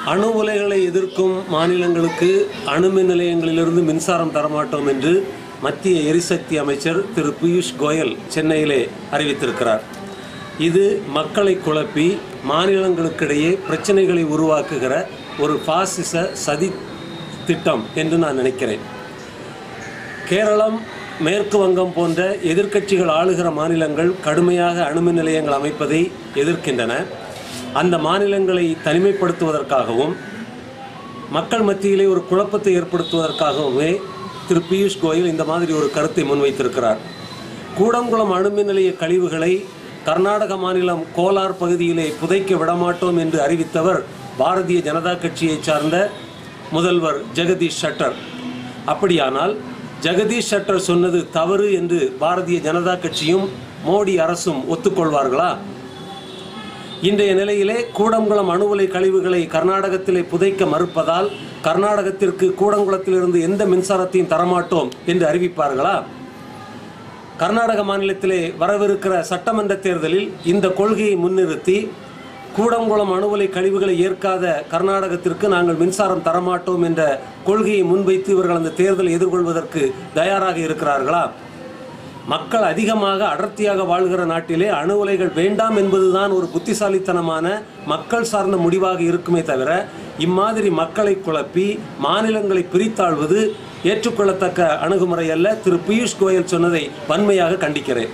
அணு உலைகளை எதிர்க்கும் மாநிலங்களுக்கு அணுமின் நிலையங்களிலிருந்து மின்சாரம் தரமாட்டோம் என்று மத்திய எரிசக்தி அமைச்சர் திரு பியூஷ் கோயல் சென்னையிலே அறிவித்திருக்கிறார் இது மக்களை குழப்பி மாநிலங்களுக்கிடையே பிரச்சனைகளை உருவாக்குகிற ஒரு பாசிச சதி திட்டம் என்று நான் நினைக்கிறேன் கேரளம் மேற்கு வங்கம் போன்ற எதிர்க்கட்சிகள் ஆளுகிற மாநிலங்கள் கடுமையாக அணுமின் நிலையங்கள் அமைப்பதை எதிர்க்கின்றன அந்த மாநிலங்களை தனிமைப்படுத்துவதற்காகவும் மக்கள் மத்தியிலே ஒரு குழப்பத்தை ஏற்படுத்துவதற்காகவுமே திரு பியூஷ் கோயல் இந்த மாதிரி ஒரு கருத்தை முன்வைத்திருக்கிறார் கூடங்குளம் அணுமின் நிலைய கழிவுகளை கர்நாடக மாநிலம் கோலார் பகுதியிலே புதைக்க விடமாட்டோம் என்று அறிவித்தவர் பாரதிய ஜனதா கட்சியைச் சார்ந்த முதல்வர் ஜெகதீஷ் ஷட்டர் அப்படியானால் ஜெகதீஷ் ஷட்டர் சொன்னது தவறு என்று பாரதிய ஜனதா கட்சியும் மோடி அரசும் ஒத்துக்கொள்வார்களா இன்றைய நிலையிலே கூடங்குளம் அணு உலை கழிவுகளை கர்நாடகத்திலே புதைக்க மறுப்பதால் கர்நாடகத்திற்கு கூடங்குளத்திலிருந்து எந்த மின்சாரத்தையும் தரமாட்டோம் என்று அறிவிப்பார்களா கர்நாடக மாநிலத்திலே வரவிருக்கிற சட்டமன்ற தேர்தலில் இந்த கொள்கையை முன்னிறுத்தி கூடங்குளம் அணு உலை கழிவுகளை ஏற்காத கர்நாடகத்திற்கு நாங்கள் மின்சாரம் தரமாட்டோம் என்ற கொள்கையை முன்வைத்து இவர்கள் அந்த தேர்தலை எதிர்கொள்வதற்கு தயாராக இருக்கிறார்களா மக்கள் அதிகமாக அடர்த்தியாக வாழ்கிற நாட்டிலே அணு உலைகள் வேண்டாம் என்பதுதான் ஒரு புத்திசாலித்தனமான மக்கள் சார்ந்த முடிவாக இருக்குமே தவிர இம்மாதிரி மக்களை குழப்பி மாநிலங்களை பிரித்தாழ்வது ஏற்றுக்கொள்ளத்தக்க அணுகுமுறை அல்ல திரு பியூஷ் கோயல் சொன்னதை வன்மையாக கண்டிக்கிறேன்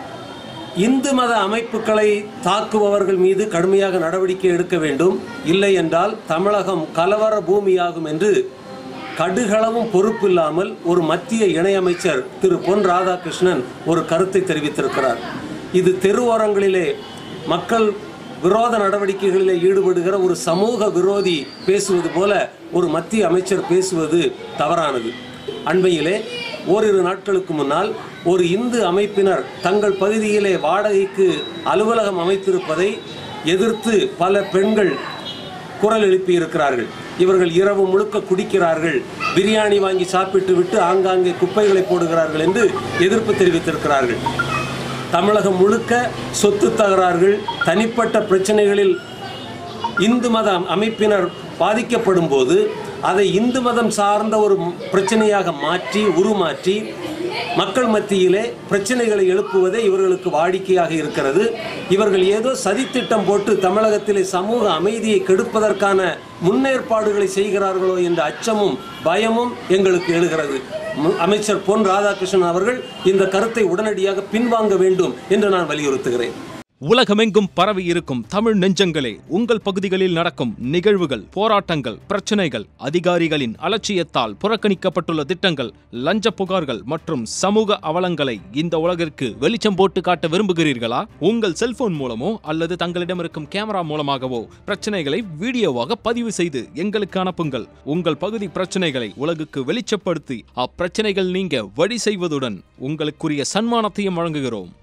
இந்து மத அமைப்புகளை தாக்குபவர்கள் மீது கடுமையாக நடவடிக்கை எடுக்க வேண்டும் இல்லை என்றால் தமிழகம் கலவர பூமியாகும் என்று கடுகளவும் பொறுப்பில்லாமல் ஒரு மத்திய இணையமைச்சர் திரு பொன் ராதாகிருஷ்ணன் ஒரு கருத்தை தெரிவித்திருக்கிறார் இது தெருவோரங்களிலே மக்கள் விரோத நடவடிக்கைகளிலே ஈடுபடுகிற ஒரு சமூக விரோதி பேசுவது போல ஒரு மத்திய அமைச்சர் பேசுவது தவறானது அண்மையிலே ஓரிரு நாட்களுக்கு முன்னால் ஒரு இந்து அமைப்பினர் தங்கள் பகுதியிலே வாடகைக்கு அலுவலகம் அமைத்திருப்பதை எதிர்த்து பல பெண்கள் குரல் எழுப்பி இருக்கிறார்கள் இவர்கள் இரவு முழுக்க குடிக்கிறார்கள் பிரியாணி வாங்கி சாப்பிட்டு விட்டு ஆங்காங்கே குப்பைகளை போடுகிறார்கள் என்று எதிர்ப்பு தெரிவித்திருக்கிறார்கள் தமிழகம் முழுக்க சொத்து தகராறுகள் தனிப்பட்ட பிரச்சனைகளில் இந்து மத அமைப்பினர் பாதிக்கப்படும் போது அதை இந்து மதம் சார்ந்த ஒரு பிரச்சனையாக மாற்றி உருமாற்றி மக்கள் மத்தியிலே பிரச்சனைகளை எழுப்புவதே இவர்களுக்கு வாடிக்கையாக இருக்கிறது இவர்கள் ஏதோ சதித்திட்டம் போட்டு தமிழகத்திலே சமூக அமைதியை கெடுப்பதற்கான முன்னேற்பாடுகளை செய்கிறார்களோ என்ற அச்சமும் பயமும் எங்களுக்கு எழுகிறது மு- அமைச்சர் பொன் ராதாகிருஷ்ணன் அவர்கள் இந்த கருத்தை உடனடியாக பின்வாங்க வேண்டும் என்று நான் வலியுறுத்துகிறேன் உலகமெங்கும் பரவி இருக்கும் தமிழ் நெஞ்சங்களே உங்கள் பகுதிகளில் நடக்கும் நிகழ்வுகள் போராட்டங்கள் பிரச்சனைகள் அதிகாரிகளின் அலட்சியத்தால் புறக்கணிக்கப்பட்டுள்ள திட்டங்கள் லஞ்ச புகார்கள் மற்றும் சமூக அவலங்களை இந்த உலகிற்கு வெளிச்சம் போட்டு காட்ட விரும்புகிறீர்களா உங்கள் செல்போன் மூலமோ அல்லது தங்களிடம் இருக்கும் கேமரா மூலமாகவோ பிரச்சனைகளை வீடியோவாக பதிவு செய்து எங்களுக்கு அனுப்புங்கள் உங்கள் பகுதி பிரச்சனைகளை உலகுக்கு வெளிச்சப்படுத்தி அப்பிரச்சனைகள் நீங்க வழி செய்வதுடன் உங்களுக்குரிய சன்மானத்தையும் வழங்குகிறோம்